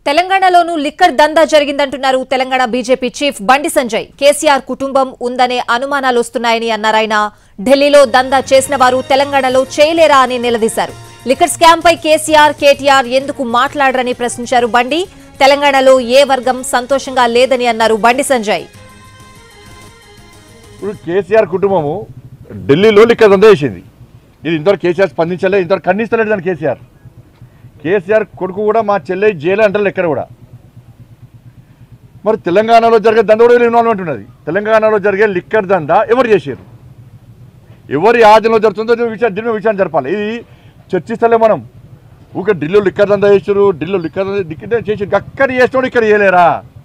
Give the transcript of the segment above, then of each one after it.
తెలంగాణలోనూ లిక్కర్ దందా జరిగిందంటున్నారు Telangana BJP chief బండి సంజయ్ కేసీఆర్ కుటుంబం ఉందనే అనుమానాలు వస్తున్నాయని అన్నారాయన ఢిల్లీలో దందా చేసిన వారు తెలంగాణలో చేయలేరా అని నిలదీశారు లిక్కర్ స్కామ్ పై కేసీఆర్ కేటీఆర్ ఎందుకు మాట్లాడరని ప్రశ్నించారు బండి తెలంగాణలో ఏ వర్గం సంతోషంగా లేదని అన్నారు బండి సంజయ్ ఇప్పుడు కేసీఆర్ కుటుంబము ఢిల్లీలో లిక్కర్ దందా చేసింది ఇది ఇంతవరకు కేసీఆర్ స్పందించలే ఇంతవరకు ఖండిస్తలేడు దాన్ని కేసీఆర్ కేసీఆర్ కొడుకు కూడా మా చెల్లె జైలు అంటారు ఎక్కడ కూడా మరి తెలంగాణలో జరిగే దంద కూడా ఇన్వాల్వ్మెంట్ ఉన్నది తెలంగాణలో జరిగే లిక్కర్ దందా ఎవరు చేశారు ఎవరి ఆధీనంలో జరుగుతుందో దీని విషయం దీని మీద విషయాన్ని జరపాలి ఇది చర్చిస్తలే మనం ఊక ఢిల్లీలో లిక్కర్ దందా చేసారు ఢిల్లీలో లిక్కర్ దందా లిక్కర్ చేసి అక్కడ చేసినోడు ఇక్కడ చేయలేరా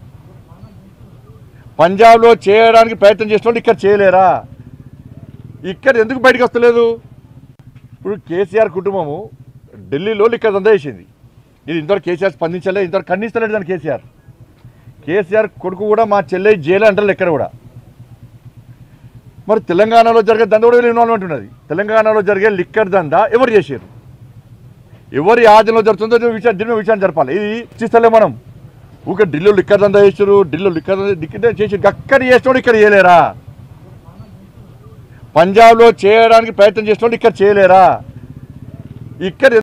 పంజాబ్లో చేయడానికి ప్రయత్నం చేసినోడు ఇక్కడ చేయలేరా ఇక్కడ ఎందుకు బయటకు వస్తలేదు ఇప్పుడు కేసీఆర్ కుటుంబము ఢిల్లీలో లిక్కర్ దందా చేసింది ఇది ఇంతవరకు కేసీఆర్ స్పందించలే ఇంతవరకు ఖండిస్తలేడు దాన్ని కేసీఆర్ కేసీఆర్ కొడుకు కూడా మా చెల్లె జైలు అంటారు ఎక్కడ కూడా మరి తెలంగాణలో జరిగే దంద కూడా ఇన్వాల్వ్మెంట్ ఉన్నది తెలంగాణలో జరిగే లిక్కర్ దందా ఎవరు చేశారు ఎవరి ఆధీనంలో జరుగుతుందో దీని విషయం దీని మీద విషయాన్ని జరపాలి ఇది చర్చిస్తలే మనం ఊక ఢిల్లీలో లిక్కర్ దందా చేసారు ఢిల్లీలో లిక్కర్ దందా లిక్కర్ చేసి అక్కడ చేసినోడు ఇక్కడ చేయలేరా పంజాబ్లో చేయడానికి ప్రయత్నం చేసినోడు ఇక్కడ చేయలేరా ఇక్కడ